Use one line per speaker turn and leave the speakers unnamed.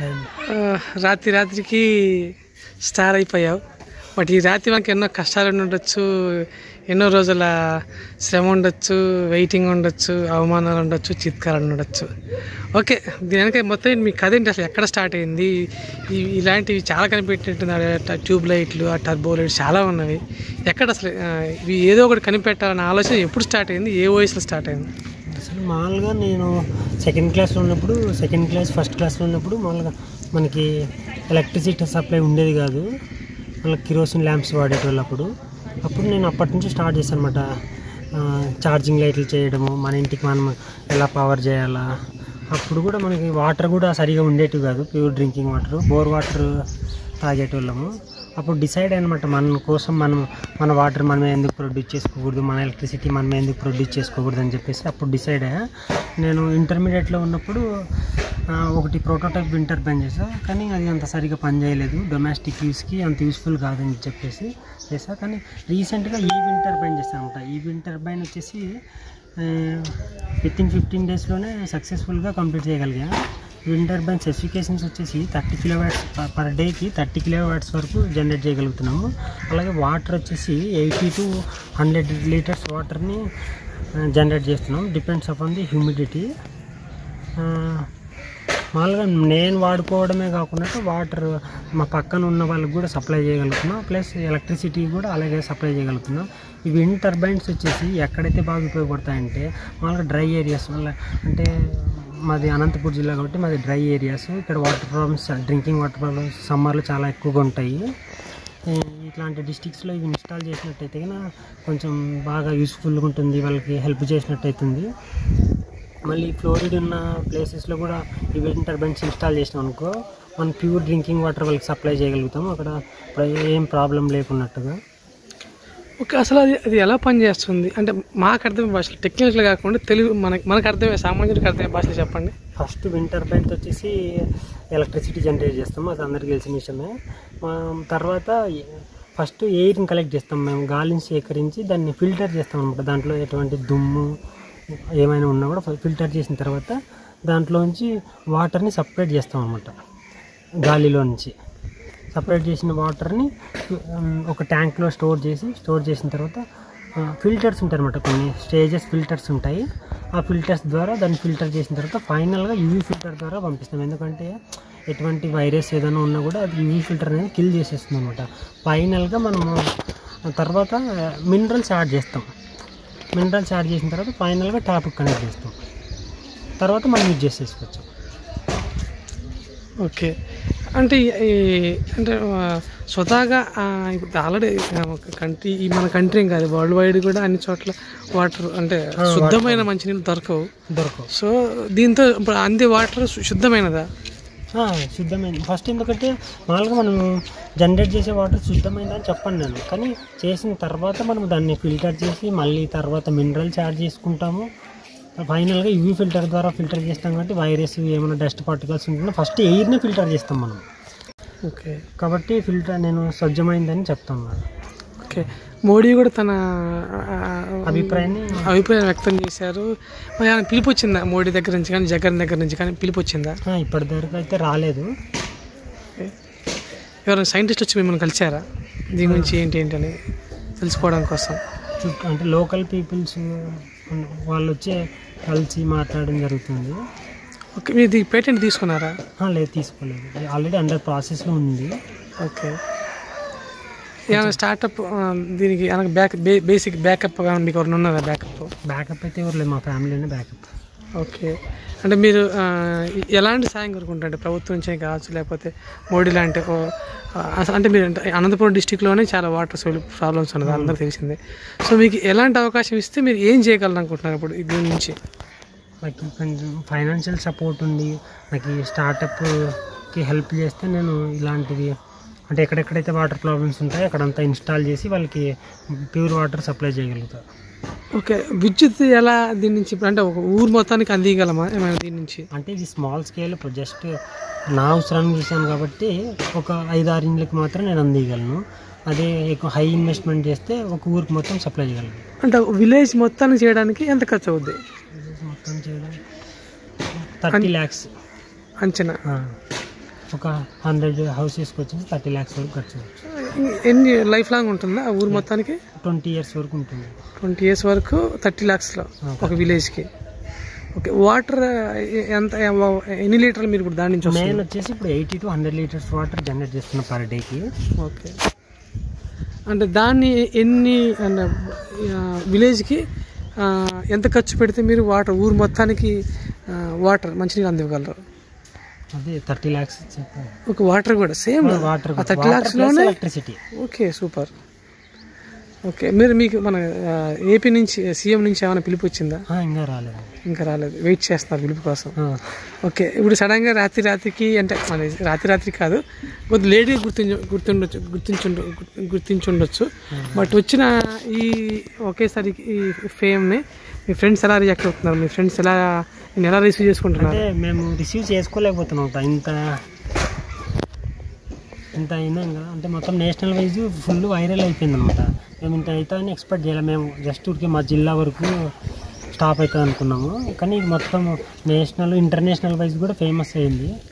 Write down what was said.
ఆ, రాత్రి రాత్రికి స్టార్ అయిపోయావు బట్ ఈ రాత్రి మనకి ఎన్నో కష్టాలు ఉండి ఉండొచ్చు ఎన్నో రోజుల శ్రమ ఉండొచ్చు వెయిటింగ్ ఉండొచ్చు అవమానాలు ఉండొచ్చు చిత్కారాలు ఉండొచ్చు ఓకే దీని వెనక మొత్తం మీ కథ ఏంటి అసలు ఎక్కడ స్టార్ట్ అయింది ఈ ఇలాంటివి చాలా కనిపెట్టినట్టున్నారు ట్యూబ్ లైట్లు ఆ టర్బో లైట్స్ చాలా ఉన్నవి ఎక్కడ అసలు ఆ, ఇవి ఏదో ఒకటి కనిపెట్టాలన్న ఆలోచన ఎప్పుడు స్టార్ట్ అయింది ఏ వయసులో స్టార్ట్ అయింది
అసలు మామూలుగా నేను సెకండ్ క్లాస్లో ఉన్నప్పుడు సెకండ్ క్లాస్ ఫస్ట్ క్లాస్లో ఉన్నప్పుడు మామూలుగా మనకి ఎలక్ట్రిసిటీ సప్లై ఉండేది కాదు మళ్ళీ కిరోసిన్ ల్యాంప్స్ వాడేటోళ్ళు అప్పుడు అప్పుడు నేను అప్పటి నుంచి స్టార్ట్ చేశాను అనమాట ఛార్జింగ్ లైట్లు చేయడము మన ఇంటికి మనం ఎలా పవర్ చేయాలా అప్పుడు కూడా మనకి వాటర్ కూడా సరిగా ఉండేటివి కాదు pure drinking water bore water తాగేటోళ్ళము అప్పుడు డిసైడ్ అనమాట మన కోసం మనం మన వాటర్ మనమే ఎందుకు ప్రొడ్యూస్ చేసుకోకూడదు మన ఎలక్ట్రిసిటీ మనమే ఎందుకు ప్రొడ్యూస్ చేసుకోకూడదు అని చెప్పేసి అప్పుడు డిసైడ్ అయ్యా నేను ఇంటర్మీడియట్లో ఉన్నప్పుడు ఆ, ఒకటి ప్రోటోటైప్ విండ్ టర్బైన్ చేసా కానీ అది అంత సరిగా పనిచేయలేదు డొమెస్టిక్ యూస్కి అంత యూస్ఫుల్ కాదని చెప్పేసి చేసా కానీ రీసెంట్గా ఈ విండ్ టర్బైన్ చేశాను అనమాట ఈ విండ్ టర్బైన్ వచ్చేసి విత్ ఇన్ ఫిఫ్టీన్ డేస్లోనే సక్సెస్ఫుల్గా కంప్లీట్ చేయగలిగా విండ్ టర్బైన్ స్పెసిఫికేషన్స్ వచ్చేసి థర్టీ కిలో వ్యాట్స్ పర్ డేకి థర్టీ కిలో వ్యాట్స్ వరకు జనరేట్ చేయగలుగుతున్నాము అలాగే వాటర్ వచ్చేసి ఎయిటీ టు హండ్రెడ్ లీటర్స్ వాటర్ని జనరేట్ చేస్తున్నాం డిపెండ్స్ అపాన్ ది హ్యూమిడిటీ మామూలుగా నేను వాడుకోవడమే కాకుండా వాటర్ మా పక్కన ఉన్న వాళ్ళకి కూడా సప్లై చేయగలుగుతున్నాం ప్లస్ ఎలక్ట్రిసిటీ కూడా అలాగే సప్లై చేయగలుగుతున్నాం ఈ విండ్ టర్బైన్స్ వచ్చేసి ఎక్కడైతే బాగా ఉపయోగపడతాయంటే మామూలుగా డ్రై ఏరియాస్ వల్ల అంటే మాది అనంతపూర్ జిల్లా కాబట్టి మాది డ్రై ఏరియాస్ ఇక్కడ water problems drinking water problems సమ్మర్లో చాలా ఎక్కువగా ఉంటాయి ఈ ఇట్లాంటి డిస్టిక్స్లో ఇవి ఇన్స్టాల్ చేసినట్టయితే కనుక కొంచెం బాగా యూస్ఫుల్గా ఉంటుంది వాళ్ళకి హెల్ప్ చేసినట్టు అవుతుంది మళ్ళీ ఫ్లోరిడ్ ఉన్న ప్లేసెస్లో కూడా ఈ విండ్ టర్బైన్స్ ఇన్స్టాల్ చేసినాం అనుకో మనం ప్యూర్ డ్రింకింగ్ వాటర్ వాళ్ళకి సప్లై చేయగలుగుతాం అక్కడ ప్ర- ఏం ప్రాబ్లం లేకున్నట్టుగా
ఓకే అసలు అది అది ఎలా పనిచేస్తుంది అంటే మాకు అర్థమయ్యే భాషలు టెక్నికల్ కాకుండా తెలుగు మనకి మనకు అర్థమయ్యే సామాన్యుడికి అర్థమయ్యే భాషలు చెప్పండి
ఫస్ట్ విండ్ టర్బైన్స్ వచ్చేసి ఎలక్ట్రిసిటీ జనరేట్ చేస్తాం అది అందరికీ తెలిసిన విషయమే మా తర్వాత ఫస్ట్ ఎయిర్ని కలెక్ట్ చేస్తాం మేము గాలిని సేకరించి దాన్ని ఫిల్టర్ చేస్తాం అనమాట దాంట్లో ఎటువంటి దుమ్ము ఏమైనా ఉన్నా కూడా ఫిల్టర్ చేసిన తర్వాత దాంట్లోంచి వాటర్ని సపరేట్ చేస్తాం అనమాట గాలిలో నుంచి సపరేట్ చేసిన వాటర్ని ఉమ్, ఒక ట్యాంక్లో స్టోర్ చేసి స్టోర్ చేసిన తర్వాత ఫిల్టర్స్ ఉంటాయి అనమాట కొన్ని స్టేజెస్ ఫిల్టర్స్ ఉంటాయి ఆ ఫిల్టర్స్ ద్వారా దాన్ని ఫిల్టర్ చేసిన తర్వాత ఫైనల్గా యూవీ ఫిల్టర్ ద్వారా పంపిస్తాం ఎందుకంటే ఎటువంటి వైరస్ ఏదైనా ఉన్నా కూడా అది యూవీ ఫిల్టర్ అనేది కిల్ చేసేస్తుంది అనమాట ఫైనల్గా మనము తర్వాత మినరల్స్ యాడ్ చేస్తాం మినరల్స్ యాడ్ చేసిన తర్వాత ఫైనల్గా ట్యాప్కి కనెక్ట్ చేస్తాం తర్వాత మనం యూజ్ చేసేసుకోవచ్చు
ఓకే అంటే ఈ- ఈ- అంటే ఆ, స్వతహాగా ఆ, ఇప్పుడు ఆల్రెడీ ఒక కంట్రీ ఈ మన కంట్రీ ఏం కాదు వరల్డ్ వైడ్ కూడా అన్ని చోట్ల వాటర్ అంటే శుద్ధమైన మంచినీళ్ళు దొరకవు
దొరకవు
సో దీంతో ఇప్పుడు అందే వాటర్ శుద్ధమైనదా
ఆ, శుద్ధమైంది ఫస్ట్ ఎందుకంటే మామూలుగా మనం జనరేట్ చేసే వాటర్ శుద్ధమైంది అని చెప్పండి నేను కానీ చేసిన తర్వాత మనం దాన్ని ఫిల్టర్ చేసి మళ్ళీ తర్వాత మినరల్స్ యాడ్ చేసుకుంటాము ఫైనల్గా యూవీ ఫిల్టర్ ద్వారా ఫిల్టర్ చేస్తాం కాబట్టి వైరస్ ఏమైనా డస్ట్ పార్టికల్స్ ఉంటున్నా ఫస్ట్ ఎయిర్ని ఫిల్టర్ చేస్తాం మనం
ఓకే
కాబట్టి ఫిల్టర్ నేను స్వచ్ఛమైందని చెప్తాను మేడం.
ఓకే మోడీ కూడా తన ఆ,
అభిప్రాయాన్ని
అభిప్రాయం వ్యక్తం చేశారు మరి ఆయన పిలుపు వచ్చిందా మోడీ దగ్గర నుంచి కానీ జగన్ దగ్గర నుంచి కానీ పిలుపు వచ్చిందా
ఆ, ఇప్పటివరకు అయితే రాలేదు
ఎవరైనా సైంటిస్ట్ వచ్చి మిమ్మల్ని కలిసారా దీని గురించి ఏంటి ఏంటి అని తెలుసుకోవడం కోసం
చుట్టూ అంటే లోకల్ పీపుల్స్ వాళ్ళు వచ్చి కలిసి మాట్లాడడం జరుగుతుంది
ఓకే మీరు ఇది పేటెంట్ తీసుకున్నారా
ఆ, లేదు తీసుకోలేదు ఆల్రెడీ అండర్ ప్రాసెస్లో ఉంది
ఓకే ఏమైనా స్టార్టప్ దీనికి ఏమైనా బ్యాక్ బే- బేసిక్ బ్యాకప్ కానీ మీకు ఎవరైనా ఉన్నదా బ్యాకప్
బ్యాకప్ అయితే ఎవరు లేదు మా ఫ్యామిలీనే బ్యాకప్
ఓకే అంటే మీరు ఆ, ఎలాంటి సాయం కోరుకుంటారంటే ప్రభుత్వం నుంచే కావచ్చు లేకపోతే మోడీ లాంటి ఓ, ఆ, అసలు అంటే మీరు అంటే అనంతపురం డిస్టిక్లోనే చాలా వాటర్ సోల్ ప్రాబ్లమ్స్ ఉన్నది అందరికీ తెలిసిందే సో మీకు ఎలాంటి అవకాశం ఇస్తే మీరు ఏం చేయగలరు అనుకుంటున్నారు ఇప్పుడు దీని నుంచి
నాకు కొంచెం ఫైనాన్షియల్ సపోర్ట్ ఉంది నాకు ఈ స్టార్టప్కి హెల్ప్ చేస్తే నేను ఇలాంటివి అంటే ఎక్కడెక్కడైతే వాటర్ ప్రాబ్లమ్స్ ఉంటాయో అక్కడంతా ఇన్స్టాల్ చేసి వాళ్ళకి ప్యూర్ వాటర్ సప్లై చేయగలుగుతా
ఓకే విద్యుత్ ఎలా దీని నుంచి ఇప్పుడు అంటే ఒక ఊరు మొత్తానికి అందించగలమా ఏమైనా దీని నుంచి
అంటే ఇది స్మాల్ స్కేల్ ఇప్పుడు జస్ట్ నా అవసరానికి చేశాను కాబట్టి ఒక ఐదు ఆరు ఇండ్లకి మాత్రం నేను అందియగలను అదే ఎక్కువ హై ఇన్వెస్ట్మెంట్ చేస్తే ఒక ఊరికి మొత్తం సప్లై చేయగలను
అంటే విలేజ్ మొత్తానికి చేయడానికి ఎంత ఖర్చు అవుద్ది
మొత్తం చేయడం థర్టీ ల్యాక్స్
అంచనా
ఒక హండ్రెడ్ హౌసెస్కి వచ్చి థర్టీ ల్యాక్స్ వరకు ఖర్చు
ఎన్ని లైఫ్ లాంగ్ ఉంటుందా ఆ ఊరు మొత్తానికి
ట్వంటీ ఇయర్స్ వరకు ఉంటుంది
ట్వంటీ ఇయర్స్ వరకు థర్టీ ల్యాక్స్లో ఒక విలేజ్కి ఓకే వాటర్ ఎంత ఎన్ని లీటర్లు మీరు ఇప్పుడు దాని నుంచి
మెయిన్
వస్తుంది
వచ్చేసి ఇప్పుడు eighty to hundred litres water generate చేస్తున్నాం పర్ డేకి
ఓకే అంటే దాన్ని ఎన్ని అంటే విలేజ్కి ఎంత ఖర్చు పెడితే మీరు వాటర్ ఊరు మొత్తానికి వాటర్ మంచినీళ్ళు అందివ్వగలరు
అదే థర్టీ ల్యాక్స్ చెప్పాను
ఒక వాటర్ కూడా సేమ్
వాటర్
ఆ థర్టీ ల్యాక్స్లోనే
ఎలక్ట్రిసిటీ
ఓకే సూపర్ ఓకే మీరు మీకు మన ఆ, ఏపీ నుంచి సీఎం నుంచి ఏమైనా పిలుపు వచ్చిందా
ఇంకా రాలేదు
ఇంకా రాలేదు వెయిట్ చేస్తున్నారు పిలుపు కోసం
ఆ,
ఓకే ఇప్పుడు సడన్గా రాత్రి రాత్రికి అంటే మన రాత్రి రాత్రి కాదు కొద్ది లేడీ గుర్తించ గుర్తుండొచ్చు గుర్తించుండ గుర్తించుండొచ్చు బట్ వచ్చిన ఈ ఒకేసారి ఈ ఫేమ్ని మీ ఫ్రెండ్స్ ఎలా రియాక్ట్ అవుతున్నారు మీ ఫ్రెండ్స్ ఎలా నేను ఎలా రిసీవ్ చేసుకుంటున్నారు
అంటే మేము రిసీవ్ చేసుకోలేకపోతున్నాం అంట. ఇంత ఇంత అయినా ఇంకా అంటే మొత్తం నేషనల్ వైజ్ ఫుల్ వైరల్ అయిపోయింది అనమాట మేము ఇంత అవుతుందని ఎక్స్పెక్ట్ చేయలేము మేము జస్ట్ ఊరికే మా జిల్లా వరకు స్టాప్ అవుతుంది అనుకున్నాము కానీ ఇది మొత్తం నేషనల్ ఇంటర్నేషనల్ వైజ్ కూడా ఫేమస్ అయింది